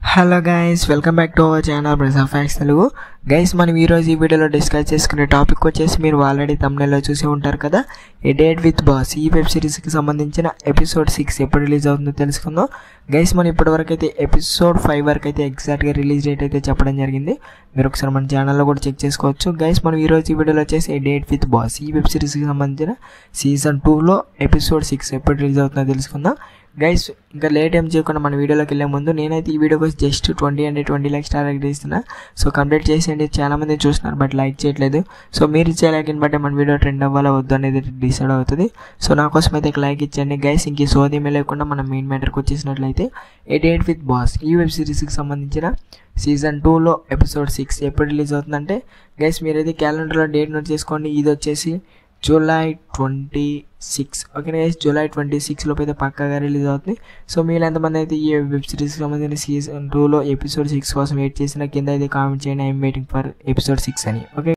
hello guys welcome back to our channel బ్రెసా facts Telugu guys మనం ఈరోజు ఈ వీడియోలో డిస్కస్ చేసుకునే టాపిక్ వచ్చేసి మీరు ఆల్రెడీ తమిళలో చూసి ఉంటారు కదా ఏ డేట్ విత్ బాస్ ఈ వెబ్ సిరీస్కి సంబంధించిన ఎపిసోడ్ సిక్స్ ఎప్పుడు రిలీజ్ అవుతుందో తెలుసుకుందాం గైస్ మనం ఇప్పటివరకు అయితే ఎపిసోడ్ ఫైవ్ వరకు అయితే ఎగ్జాక్ట్గా రిలీజ్ డేట్ అయితే చెప్పడం జరిగింది మీరు ఒకసారి మన ఛానల్లో కూడా చెక్ చేసుకోవచ్చు గైస్ మనం ఈరోజు ఈ వీడియోలో వచ్చేసి ఏ డేట్ విత్ బాస్ ఈ వెబ్ సిరీస్కి సంబంధించిన సీజన్ టూలో ఎపిసోడ్ సిక్స్ ఎప్పుడు రిలీజ్ అవుతుందో తెలుసుకుందాం గైస్ ఇంకా లేట్ ఏం చేయకుండా మన వీడియోలోకి వెళ్ళే ముందు నేనైతే ఈ వీడియోకి జస్ట్ ట్వంటీ అంటే ట్వంటీ లైక్ స్టార్ లైక్ ఇస్తున్నా సో కంప్లీట్ చేసేయండి చాలా మంది చూస్తున్నారు బట్ లైక్ చేయట్లేదు సో మీరు ఇచ్చే లైక్ని బట్టి మన వీడియో ట్రెండ్ అవ్వాలా వద్దు అనేది డిసైడ్ అవుతుంది సో నా కోసం అయితే లైక్ ఇచ్చండి గైస్ ఇంక సోదేమీ లేకుండా మనం మెయిన్ మ్యాటర్కి వచ్చేసినట్లయితే ఏ డేట్ విత్ బాస్ ఈ వెబ్ సిరీస్కి సంబంధించిన సీజన్ టూలో ఎపిసోడ్ సిక్స్ ఎప్పుడు రిలీజ్ అవుతుందంటే గైస్ మీరైతే క్యాలెండర్లో డేట్ నోట్ చేసుకోండి ఇది వచ్చేసి July twenty six okay guys July twenty six లోపు అయితే పక్కాగా రిలీజ్ అవుతుంది సో మీరు ఎంతమంది అయితే ఈ వెబ్ సిరీస్కి సంబంధించిన సీజన్ టూలో ఎపిసోడ్ సిక్స్ కోసం వెయిట్ చేసిన కింద అయితే కామెంట్ చేయండి I'm waiting for episode six అని ఓకే